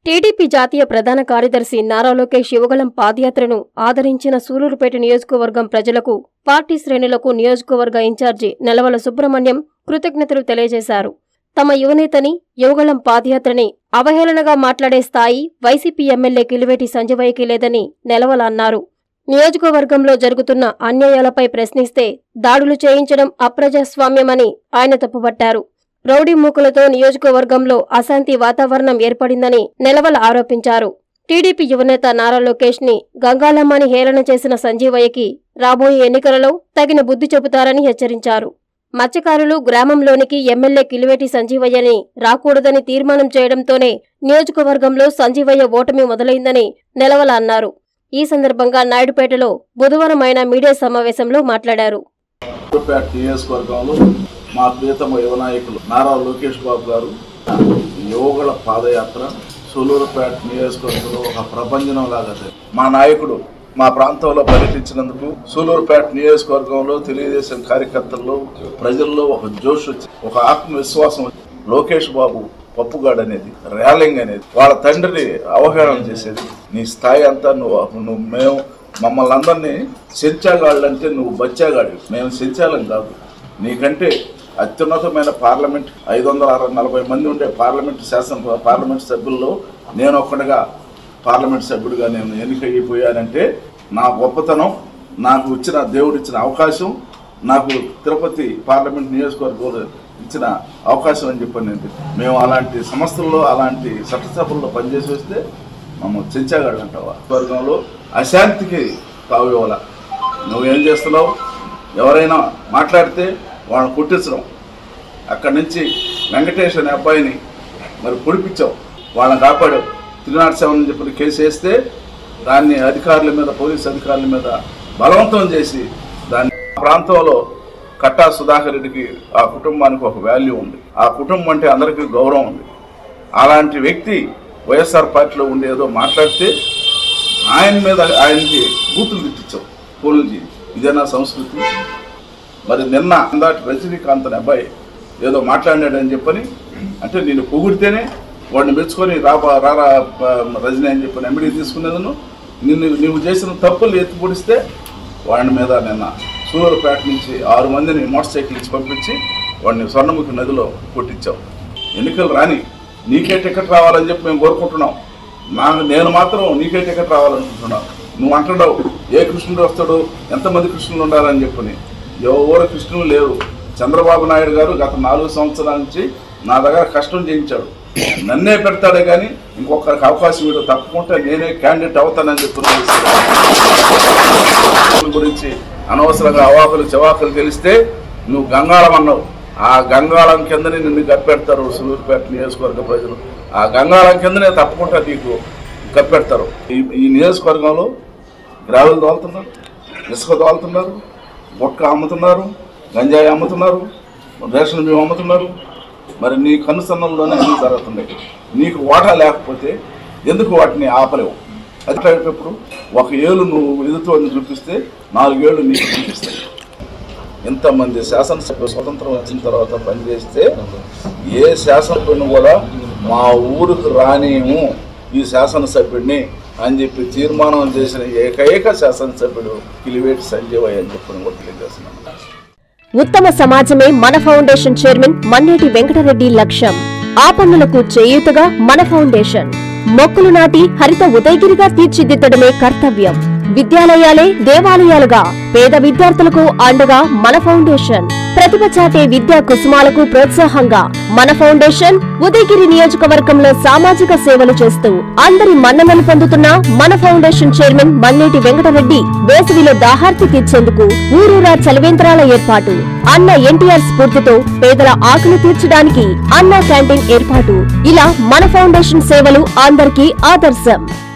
TDP జాతీయ ప్రధాన కార్యదర్శి నారా లోకేష్ యువగళం పాదయాత్రను ఆదరించిన సూలూరుపేట నియోజకవర్గం ప్రజలకు పార్టీ శ్రేణులకు నియోజకవర్గ ఇన్ఛార్జి నెలవల సుబ్రహ్మణ్యం కృతజ్ఞతలు తెలియజేశారు తమ యువనేతని యువగళం పాదయాత్రని అవహేళనగా మాట్లాడే స్థాయి వైసీపీ ఎమ్మెల్యే కిలివేటి సంజయయ్యకి లేదని నెలవల అన్నారు నియోజకవర్గంలో జరుగుతున్న అన్యాయాలపై ప్రశ్నిస్తే దాడులు చేయించడం అప్రజాస్వామ్యమని ఆయన తప్పుపట్టారు రౌడీ మూకలతో నియోజకవర్గంలో అశాంతి వాతావరణం ఏర్పడిందని నెలవల ఆరోపించారు టీడీపీ యువనేత నారా లోకేష్ ని గంగాలమ్మని హేళన చేసిన సంజీవయ్యకి రాబోయే ఎన్నికలలో తగిన బుద్ధి చెబుతారని హెచ్చరించారు మత్స్యకారులు గ్రామంలోనికి ఎమ్మెల్యే కిలివేటి సంజీవయ్యని రాకూడదని తీర్మానం చేయడంతోనే నియోజకవర్గంలో సంజీవయ్య ఓటమి మొదలైందని నెలవల అన్నారు ఈ సందర్భంగా నాయుడుపేటలో బుధవారం ఆయన మీడియా సమావేశంలో మాట్లాడారు సూర్యాపేట నియోజకవర్గంలో మా ప్రియతమ యువ నాయకులు నారా లోకేష్ బాబు గారు యువకుల పాదయాత్ర సూలూరుపేట నియోజకవర్గంలో ఒక ప్రపంచం లాగా జరిగింది. మా నాయకుడు మా ప్రాంతంలో పర్యటించినందుకు సూలూరుపేట నియోజకవర్గంలో తెలుగుదేశం కార్యకర్తల్లో ప్రజల్లో ఒక జోష్ వచ్చి ఒక ఆత్మవిశ్వాసం వచ్చి లోకేష్ బాబు పప్పుగాడు అనేది ర్యాలింగ్ అనేది వాళ్ళ తండ్రిని అవహేళన చేసేది నీ స్థాయి అంతా నువ్వు నువ్వు మేము మమ్మల్ని అందరినీ సెంచాగాళ్ళు అంటే నువ్వు బచ్చాగాడు మేము సెంచాలం కాదు నీకంటే అత్యున్నతమైన పార్లమెంట్ ఐదు వందల అరవై నలభై మంది ఉండే పార్లమెంట్ శాసన పార్లమెంట్ సభ్యుల్లో నేను ఒక్కడిగా పార్లమెంట్ సభ్యుడిగా నేను ఎన్నికైపోయానంటే నా గొప్పతనం నాకు ఇచ్చిన దేవుడు ఇచ్చిన అవకాశం నాకు తిరుపతి పార్లమెంట్ నియోజకవర్గంలో ఇచ్చిన అవకాశం అని చెప్పాను నేను మేము అలాంటి సంస్థల్లో అలాంటి చట్టసభల్లో పనిచేసి వస్తే మమ్మల్ని చెంచాగాడు అంటావా వర్గంలో అశాంతికి తావు ఇవ్వాల నువ్వేం చేస్తున్నావు ఎవరైనా మాట్లాడితే వాళ్ళని కొట్టించడం అక్కడి నుంచి వెంకటేష్ అనే అబ్బాయిని మరి పొడిపించావు వాళ్ళని కాపాడావు త్రీ నాట్ సెవెన్ అని చెప్పి కేసు వేస్తే దాన్ని అధికారుల మీద పోలీస్ అధికారుల మీద బలవంతం చేసి దాన్ని ఆ ప్రాంతంలో కట్టా సుధాకర్ రెడ్డికి ఆ కుటుంబానికి ఒక వాల్యూ ఉంది ఆ కుటుంబం అంటే అందరికీ గౌరవం ఉంది అలాంటి వ్యక్తి వైఎస్ఆర్ పార్టీలో ఉండి ఏదో మాట్లాడితే ఆయన మీద ఆయనకి బూతులు తిట్టించావు ఫోన్లు చేయి ఇదేనా సంస్కృతి మరి నిన్న అందాటి రజనీకాంత్ అనే అబ్బాయి ఏదో మాట్లాడాడని చెప్పని అంటే నేను పొగిడితేనే వాడిని మెచ్చుకొని రాబా రారా ఆ, రజనీ అని చెప్పని ఎంబడి తీసుకునేదను నిన్ను నువ్వు చేసిన తప్పులు ఎత్తి పొడిస్తే వాడి మీద నిన్న సూలూరుపేట నుంచి ఆరు మందిని మోటార్ సైకిల్ ఇచ్చి పంపించి వాడిని స్వర్ణముఖి నదిలో కొట్టించావు ఎన్నికలు రాని నీకే టికెట్ రావాలని చెప్పి మేము కోరుకుంటున్నాం నాకు నేను మాత్రం నీకే టికెట్ రావాలనుకుంటున్నాను నువ్వు అంటున్నావు ఏ కృష్ణుడు వస్తాడు ఎంతమంది కృష్ణులు ఉండాలని చెప్పని ఎవరు కృష్ణులు లేరు చంద్రబాబు నాయుడు గారు గత నాలుగు సంవత్సరాల నుంచి నా దగ్గర కష్టం చేయించాడు నన్నే పెడతాడే కానీ ఇంకొకరికి అవకాశం ఇవ్వడం తప్పకుండా నేనే క్యాండిడేట్ అవుతానని చెప్తున్నాను గురించి అనవసరంగా అవాకులు చవాకులు గెలిస్తే నువ్వు గంగాళం అన్నావు ఆ గంగాళం కిందనే నిన్ను కప్పెడతారు సూర్యాపేట నియోజకవర్గ ప్రజలు ఆ గంగాళం కిందనే తప్పకుండా నీకు కప్పెడతారు ఈ ఈ నియోజకవర్గంలో గ్రావెల్ తోలుతున్నారు ఇసుక తోలుతున్నారు బొక్క అమ్ముతున్నారు గంజాయి అమ్ముతున్నారు రేషన్ బియ్యం అమ్ముతున్నారు మరి నీ కనుసన్నల్లోనే అన్ని జరుగుతున్నాయి నీకు వాటా లేకపోతే ఎందుకు వాటిని ఆపలేవు అట్లాడేటప్పుడు ఒక ఏళ్ళు నువ్వు ఎదుతో చూపిస్తే నాలుగేళ్లు నీకు చూపిస్తాయి ఎంతమంది శాసనసభ స్వతంత్రం వచ్చిన తర్వాత పనిచేస్తే ఏ శాసనసభ్యుని కూడా మా ఊరికి రానేము ఈ శాసనసభ్యుడిని అని చెప్పి తీర్మానం చేసిన ఏకైక శాసనసభ్యుడు కిలివేటి సంజయ్ అని చెప్పి కూడా తెలియజేస్తున్నాను ఉత్తమ సమాజమే మన ఫౌండేషన్ చైర్మన్ మన్నేటి వెంకటరెడ్డి లక్ష్యం ఆ పనులకు చేయూతగా మన ఫౌండేషన్ మొక్కలు నాటి హరిత ఉదయగిరిగా తీర్చిదిద్దడమే కర్తవ్యం విద్యాలయాలే దేవాలయాలుగా పేద విద్యార్థులకు అండగా మన ఫౌండేషన్ ప్రతిభ చాటే విద్యా కుసుమాలకు ప్రోత్సాహంగా మన ఫౌండేషన్ ఉదయగిరి నియోజకవర్గంలో సామాజిక సేవలు చేస్తూ అందరి మన్ననలు పొందుతున్న మన ఫౌండేషన్ చైర్మన్ మన్నేటి వెంకటరెడ్డి వేసవిలో దాహార్తి తీర్చేందుకు ఊరూరా చలవేంద్రాల ఏర్పాటు అన్న ఎన్టీఆర్ స్ఫూర్తితో పేదల ఆకలి తీర్చడానికి అన్న క్యాంటీన్ ఏర్పాటు ఇలా మన ఫౌండేషన్ సేవలు అందరికీ ఆదర్శం